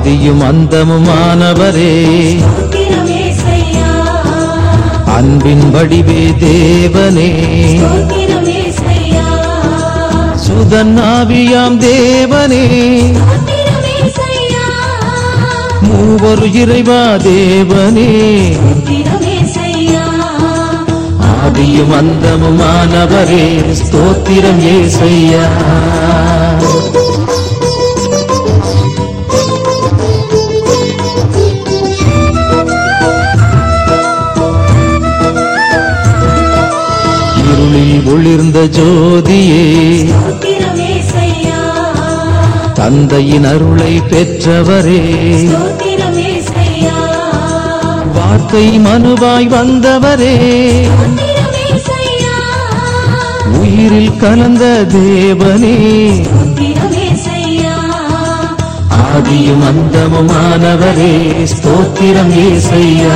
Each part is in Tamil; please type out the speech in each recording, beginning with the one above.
ஆதியும் அந்தமுமானவரே ஸ்தோத்திரம் ஏசையா அன்பின் வடிவே தேவனே ஸ்தோத்திரம் ஏசையா சுதன்னாவியாம் தேவனே ஸ்தோத்திரம் ஏசையா மூவரு இறைவா தேவனே ஸ்தோத்திரம் ஏசையா ஆதியும் அந்தமுமானவரே ஸ்தோத்திரம் ஏசையா இருளில் ஒளிர்ந்த ஜோதியே ஸ்தோத்திரம் ஏசையா தந்தையின் அருளை பெற்றவரே ஸ்தோத்திரம் ஏசையா வார்த்தை மனுவாய் வந்தவரே ஸ்தோத்திரம் ஏசையா உயிரில் கலந்த தேவனே ஸ்தோத்திரம் ஏசையா ஆதியும் அந்தமுமானவரே ஸ்தோத்திரம் ஏசையா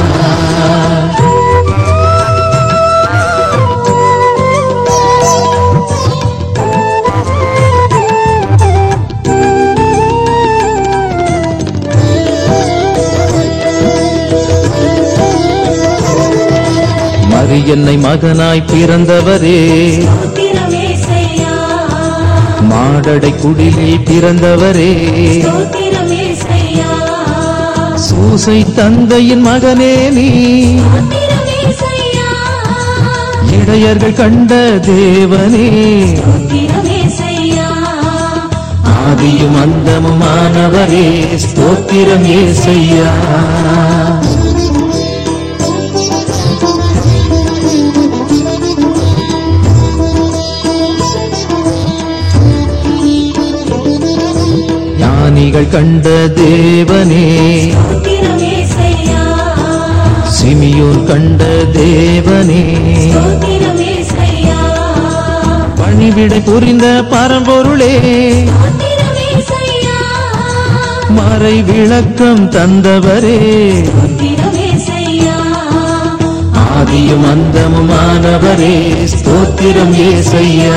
மரியன்னை மகனாய் பிறந்தவரே ஸ்தோத்திரம் ஏசையா மாடடை குடிலில் பிறந்தவரே ஸ்தோத்திரம் ஏசையா சூசை தந்தையின் மகனே நீ ஸ்தோத்திரம் ஏசையா இடையர்கள் கண்ட தேவனே ஸ்தோத்திரம் ஏசையா ஆதியும் அந்தமுமானவரே ஸ்தோத்திரம் ஏசையா ஞானிகள் கண்ட தேவனே ஸ்தோத்திரம் ஏசையா சிமியோன் கண்ட தேவனே ஸ்தோத்திரம் ஏசையா பணிவிடை புரிந்த பரம்பொருளே ஸ்தோத்திரம் ஏசையா மறை விளக்கம் தந்தவரே ஸ்தோத்திரம் ஏசையா ஆதியும் அந்தமுமானவரே ஸ்தோத்திரம் ஏசையா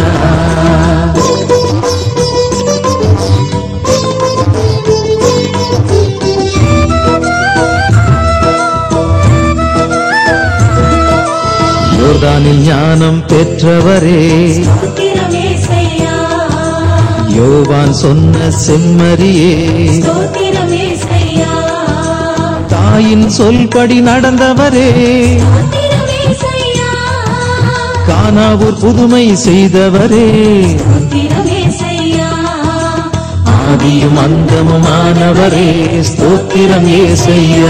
யோர்தானில் ஞானம் பெற்றவரே ஸ்தோத்திரம் ஏசையா யோவான் சொன்ன செம்மறியே ஸ்தோத்திரம் ஏசையா தாயின் சொல்படி நடந்தவரே ஸ்தோத்திரம் ஏசையா கானாவூர் புதுமை செய்தவரே ஸ்தோத்திரம் ஏசையா ஆதியும் அந்தமுமானவரே ஸ்தோத்திரம் ஏசையா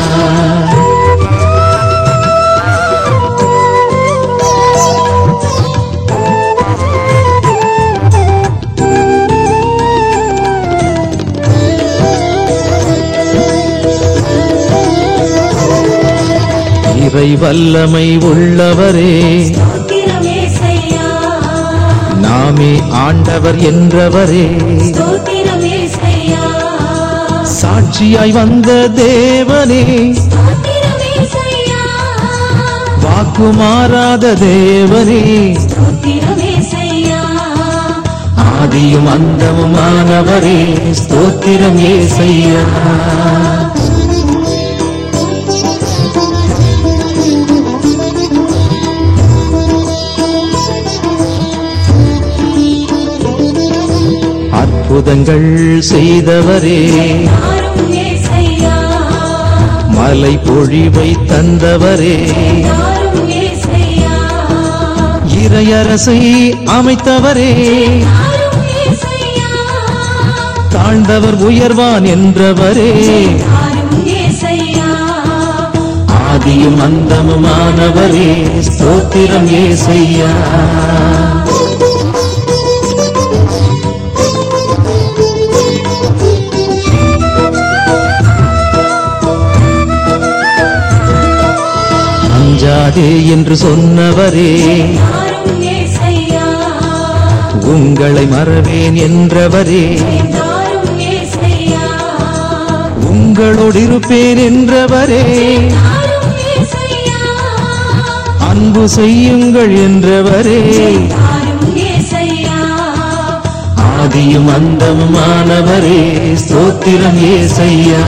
இறை வல்லமை உள்ளவரே ஸ்தோத்திரம் ஏசையா நாமே ஆண்டவர் என்றவரே ஸ்தோத்திரம் ஏசையா சாட்சியாய் வந்த தேவனே ஸ்தோத்திரம் ஏசையா வாக்கு மாறாத தேவனே ஸ்தோத்திரம் ஏசையா ஆதியும் அந்தமுமானவரே ஸ்தோத்திரம் ஏசையா அற்புதங்கள் செய்தவரே தாரும் ஏசையா மலை பொழிவை தந்தவரே தாரும் ஏசையா இறையரசை அமைத்தவரே தாரும் ஏசையா தாழ்ந்தவர் உயர்வான் என்றவரே தாரும் ஏசையா ஆதியும் அந்தமுமானவரே ஸ்தோத்திரம் ஏசையா அஞ்சாதே என்று சொன்னவரே தாரும் ஏசையா உங்களை மறவேன் என்றவரே தாரும் ஏசையா உங்களோடு இருப்பேன் என்றவரே தாரும் ஏசையா அன்பு செய்யுங்கள் என்றவரே தாரும் ஏசையா ஆதியும் அந்தமுமானவரே ஸ்தோத்திரம் ஏசையா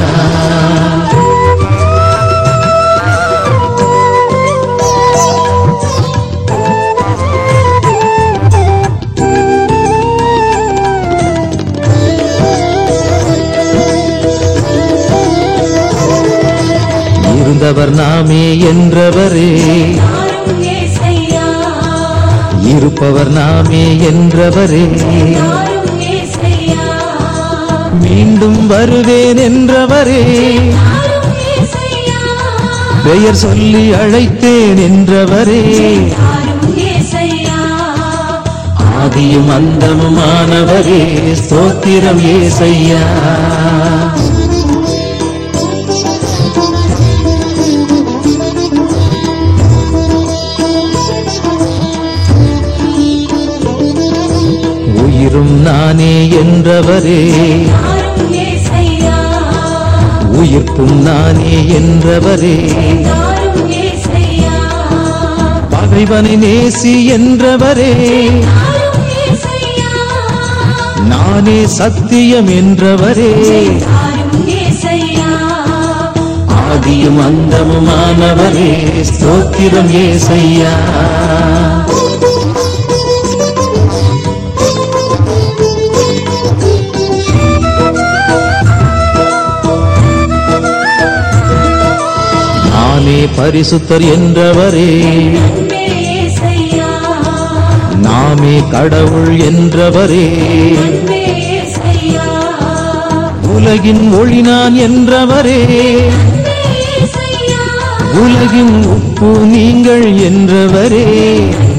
இருந்தவர் நாமே என்றவரே யாரும் ஏசையா இருப்பவர் நாமே என்றவரே யாரும் ஏசையா மீண்டும் வருவேன் என்றவரே யாரும் ஏசையா பெயர் சொல்லி அழைத்தேன் என்றவரே யாரும் ஏசையா ஆதியும் அந்தமுமானவரே ஸ்தோத்திரம் ஏசையா உயிரும் நானே என்றவரே யாரும் ஏசையா உயிர்ப்பும் நானே என்றவரே யாரும் ஏசையா பகைவனை நேசி என்றவரே யாரும் ஏசையா நானே சத்தியம் என்றவரே யாரும் ஏசையா ஆதியும் அந்தமுமானவரே ஸ்தோத்திரம் ஏசையா நானே பரிசுத்தர் என்றவரே அன்பே ஏசையா நாமே கடவுள் என்றவரே அன்பே ஏசையா உலகின் ஒளி நான் என்றவரே அன்பே ஏசையா உலகின் உப்பு நீங்கள் என்றவரே